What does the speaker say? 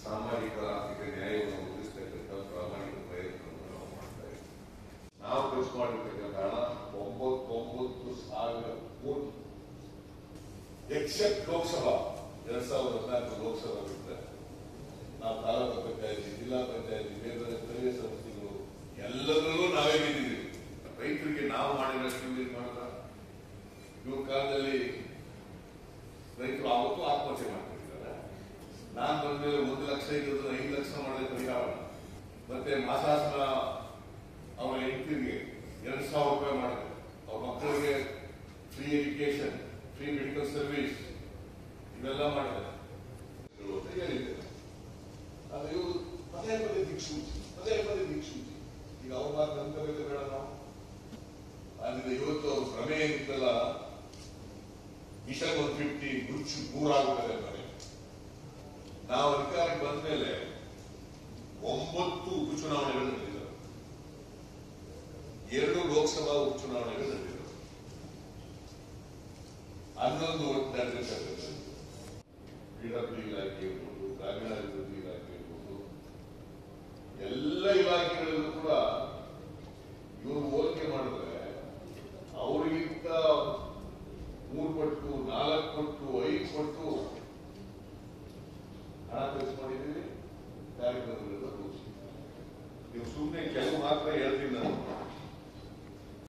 ಸಾಮಾಜಿಕ ಆರ್ಥಿಕ ನ್ಯಾಯವನ್ನು ಒದಗಿಸ್ತಕ್ಕಂಥ ಪ್ರಾಮಾಣಿಕ ಪ್ರಯತ್ನವನ್ನು ನಾವು ಮಾಡ್ತಾ ಇದ್ದೀವಿ ನಾವು ಖರ್ಚು ಮಾಡಿರ್ತಕ್ಕಂಥ ಹಣ ಒಂಬತ್ತೊಂಬತ್ತು ಸಾವಿರ ಕೋಟಿ ಎಕ್ಸೆಪ್ಟ್ ಲೋಕಸಭಾ ಎರಡ್ ಸಾವಿರದ ಹದಿನಾಲ್ಕು ಲೋಕಸಭಾ ಬಿಟ್ಟರೆ ನಾವು ತಾಲೂಕು ಪಂಚಾಯತಿ ಜಿಲ್ಲಾ ಪಂಚಾಯತಿ ಬೇರೆ ಬೇರೆ ಸ್ಥಳೀಯ ಸಂಸ್ಥೆಗಳು ಎಲ್ಲದರಲ್ಲೂ ನಾವೇ ಗೆದ್ದಿದ್ದೀವಿ ರೈತರಿಗೆ ನಾವು ಮಾಡಿದಷ್ಟು ಇವ್ರು ಮಾಡಿದ್ರ ಇವ್ರ ಕಾಲದಲ್ಲಿ ರೈತರು ಅವತ್ತು ಆತ್ಮಹತ್ಯೆ ಮಾಡ್ತಿದ್ದಾರೆ ನಾನು ಬಂದ್ಮೇಲೆ ಒಂದು ಲಕ್ಷ ಇದ್ದದ್ದು ಐದು ಲಕ್ಷ ಮಾಡಿದ ಪರಿಹಾರ ಮತ್ತೆ ಮಾಸಾಸನ ಅವರ ಹೆಂಡತಿಗೆ ಎರಡು ಸಾವಿರ ರೂಪಾಯಿ ಮಾಡಿದ್ರು ಅವ್ರ ಮಕ್ಕಳಿಗೆ free education free medical service ಇವೆಲ್ಲ ಮಾಡಿದ್ದಾರೆ ಇವರು ಅಂತ ಹೇಳಿದ್ದಾರೆ ಆದ್ರೆ ಇವರು ಪದೇ ಪದೇ ದಿಕ್ಸೂಚಿ ಪದೇ ಪದೇ ದಿಕ್ಸೂಚಿ ಈಗ ಅವ್ರ ಮಾತು ನಂಬ್ಕೋಬೇಕು ಬೇಡ ನಾವು ಆದ್ರಿಂದ ಇವತ್ತು ಅವ್ರ ಪ್ರಮೇಯ ಏನಿತ್ತಲ್ಲ ಮಿಷನ್ ಒನ್ ಫಿಫ್ಟಿ ಮುಚ್ಚು ನೂರಾಗುತ್ತದೆ ಮನೆ ನಾವು ಅಧಿಕಾರಕ್ಕೆ ಬಂದ ಮೇಲೆ ಒಂಬತ್ತು ಉಪಚುನಾವಣೆಗಳು ನಡೆದಿದ್ದಾವೆ ಎರಡು ಲೋಕಸಭಾ ಉಪಚುನಾವಣೆಗಳು ನಡೆದಿದ್ದಾವೆ ಹನ್ನೊಂದು ಒಟ್ಟು ನಡೆದಿರ್ತಕ್ಕಂಥದ್ದು ಪಿಡಬ್ಲ್ಯೂ ಇಲಾಖೆ ಇರ್ಬೋದು ಗ್ರಾಮೀಣಾಭಿವೃದ್ಧಿ ಇಲಾಖೆ ಇರ್ಬೋದು ಎಲ್ಲ ಇಲಾಖೆಗಳಲ್ಲೂ ಕೂಡ ಇವರು ಹೋಲಿಕೆ ಮಾಡಿದ್ರೆ ಅವರಿಗಿಂತ ಮೂರು ಪಟ್ಟು ನಾಲ್ಕು ಪಟ್ಟು ಐದು ಪಟ್ಟು